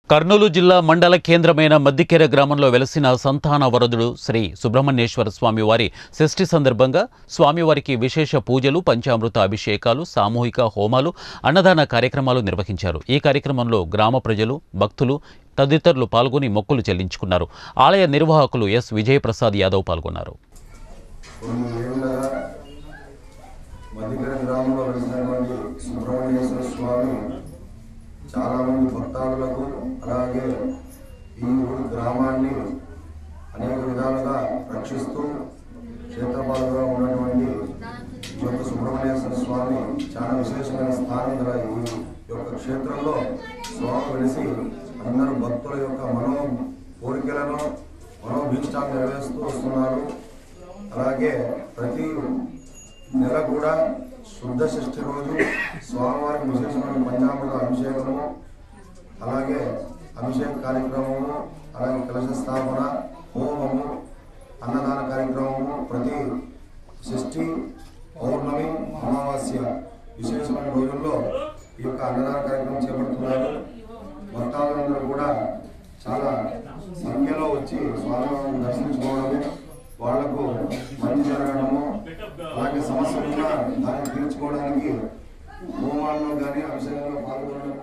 కర్నూలు జిల్లా మండల కేంద్రమైన మద్దికెర గ్రామంలో వెలసిన సంతాన వరదుడు శ్రీ సుబ్రహ్మణ్యేశ్వర స్వామి వారి షష్ఠి సందర్భంగా స్వామివారికి విశేష పూజలు పంచామృత అభిషేకాలు సామూహిక హోమాలు అన్నదాన కార్యక్రమాలు నిర్వహించారు ఈ కార్యక్రమంలో గ్రామ ప్రజలు భక్తులు తదితరులు పాల్గొని మొక్కులు చెల్లించుకున్నారు ఆలయ నిర్వాహకులు ఎస్ విజయప్రసాద్ యాదవ్ పాల్గొన్నారు కొన్ని ఏళ్ళగా మధ్యకర గ్రామంలో వెలిసినటువంటి సుబ్రహ్మణ్యేశ్వర స్వామి చాలామంది భక్తాదులకు అలాగే ఈ ఊరి గ్రామాన్ని అనేక విధాలుగా రక్షిస్తూ క్షేత్రపాలుగా ఉన్నటువంటి ఈ యొక్క సుబ్రహ్మణ్యేశ్వర స్వామి చాలా విశేషమైన స్థానం గల ఈ యొక్క క్షేత్రంలో స్వామి వెలిసి అందరూ భక్తుల యొక్క మనో కోరికలను మనోభీష్టాన్ని నెరవేరుస్తూ వస్తున్నారు అలాగే ప్రతి నెల కూడా శుద్ధ షష్ఠి రోజు స్వామివారికి విశేషమైన పంచామృత అభిషేకము అలాగే అభిషేక కార్యక్రమము అలాగే కలశ స్థాపన హోమము అన్నదాన కార్యక్రమము ప్రతి షష్ఠి పౌర్ణమి అమావాస్య విశేషమైన రోజుల్లో ఈ యొక్క అన్నదాన కార్యక్రమం చేపడుతున్నారు భక్తాదులందరూ కూడా చాలా సంఖ్యలో వచ్చి స్వామివారిని దర్శించుకోవడము వాళ్లకు మంచి జరగడము అలాగే సమస్యలు ఉన్నా దాన్ని తీర్చుకోవడానికి హోమాల్లో కానీ అభిషేకంలో పాల్గొనడం